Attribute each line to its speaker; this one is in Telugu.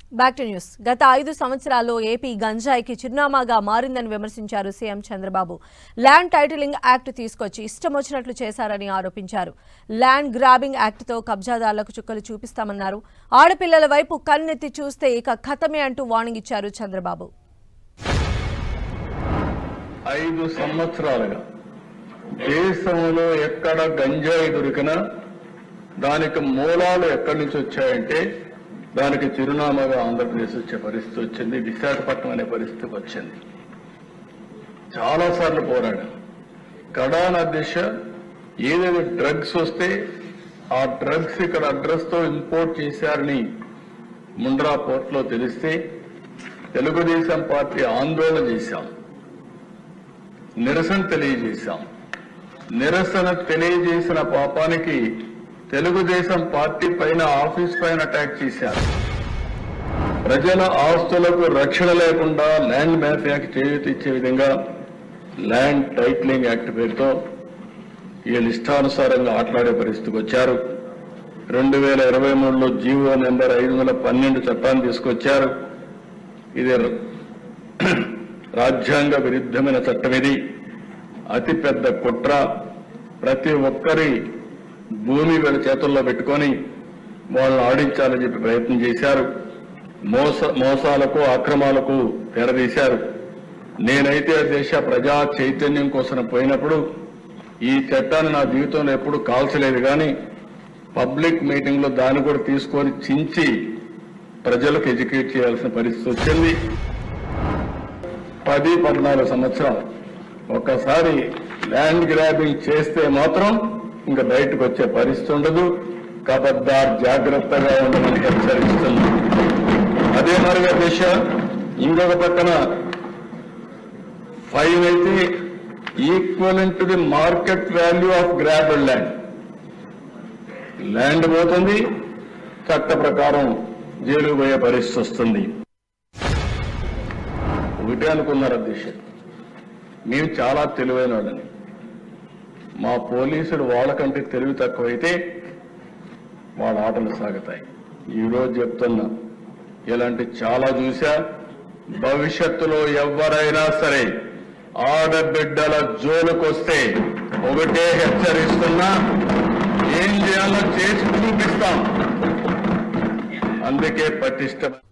Speaker 1: బ్యాక్ టు న్యూస్ గత ఐదు సంవత్సరాల్లో ఏపీ గంజాయికి చిరునామాగా మారిందని విమర్శించారు CM Chandrababu land titling act తీసుకొచ్చి ఇష్టం వచ్చినట్లు చేశారని ఆరోపించారు ల్యాండ్ గ్రాబింగ్ యాక్ట్తో కబ్జాదారులకు చుక్కలు చూపిస్తామన్నారు ఆడపిల్లల వైపు కన్నెత్తి చూస్తే ఇక ఖతమే అంటూ వార్నింగ్ ఇచ్చారు చంద్రబాబు
Speaker 2: ఐదు సంవత్సరాలుగా దేశంలో ఎక్కడ గంజాయి దొరికినా దానికి మూలాలు ఎక్కడి నుంచి వచ్చాయంటే దానికి చిరునామాగా ఆంధ్రప్రదేశ్ వచ్చే పరిస్థితి వచ్చింది విశాఖపట్నం అనే పరిస్థితికి వచ్చింది చాలా సార్లు పోరాడాం కడాన దిశ ఏదైతే డ్రగ్స్ వస్తే ఆ డ్రగ్స్ ఇక్కడ అడ్రస్ తో ఇంపోర్ట్ చేశారని ముండ్రా పోర్ట్ లో తెలిస్తే తెలుగుదేశం పార్టీ ఆందోళన చేశాం నిరసన తెలియజేశాం నిరసన తెలియజేసిన పాపానికి తెలుగుదేశం పార్టీ పైన ఆఫీస్ పైన అటాక్ చేశారు ప్రజల ఆస్తులకు రక్షణ లేకుండా ల్యాండ్ మాఫియాకి చేయూత ఇచ్చే విధంగా ల్యాండ్ టైటిలింగ్ యాక్ట్ పేరుతో వీళ్ళు ఇష్టానుసారంగా ఆటలాడే పరిస్థితికి వచ్చారు రెండు వేల ఇరవై మూడులో జీవో నెంబర్ ఐదు వందల పన్నెండు చట్టాన్ని తీసుకొచ్చారు ఇది రాజ్యాంగ విరుద్ధమైన చట్టం ఇది అతిపెద్ద కుట్ర ప్రతి ఒక్కరి భూమి వీళ్ళ చేతుల్లో పెట్టుకొని వాళ్ళని ఆడించాలని చెప్పి ప్రయత్నం చేశారు మోస మోసాలకు అక్రమాలకు తెరదీశారు నేనైతే దేశ ప్రజా చైతన్యం కోసం పోయినప్పుడు ఈ చట్టాన్ని నా జీవితంలో ఎప్పుడు కాల్చలేదు కానీ పబ్లిక్ మీటింగ్ లో దాన్ని కూడా తీసుకొని చించి ప్రజలకు ఎడ్యుకేట్ చేయాల్సిన పరిస్థితి వచ్చింది పది పద్నాలుగు సంవత్సరాలు ఒక్కసారి ల్యాండ్ గ్రాబింగ్ చేస్తే మాత్రం ఇంకా బయటకు వచ్చే పరిస్థితి ఉండదు కబద్దార్ జాగ్రత్తగా ఉండమని హెచ్చరిస్తుంది అదే మరిగా దిశ ఇంకొక పక్కన ఫైవ్ అయితే equal to the market value of గ్రాబుల్ ల్యాండ్ ల్యాండ్ పోతుంది చట్ట ప్రకారం జైలు పోయే పరిస్థితి వస్తుంది ఒకటే అనుకున్నారు అధ్యక్ష మేము చాలా తెలివైన వాళ్ళని మా పోలీసులు వాళ్ళకంటే తెలివి తక్కువైతే వాళ్ళ ఆటలు సాగుతాయి ఈరోజు చెప్తున్నా ఇలాంటి చాలా చూసా భవిష్యత్తులో ఎవరైనా సరే ఆడబిడ్డల జోలుకొస్తే ఒకటే హెచ్చరిస్తున్నా ఏం చేయాలో చేసి చూపిస్తాం అందుకే పటిష్టం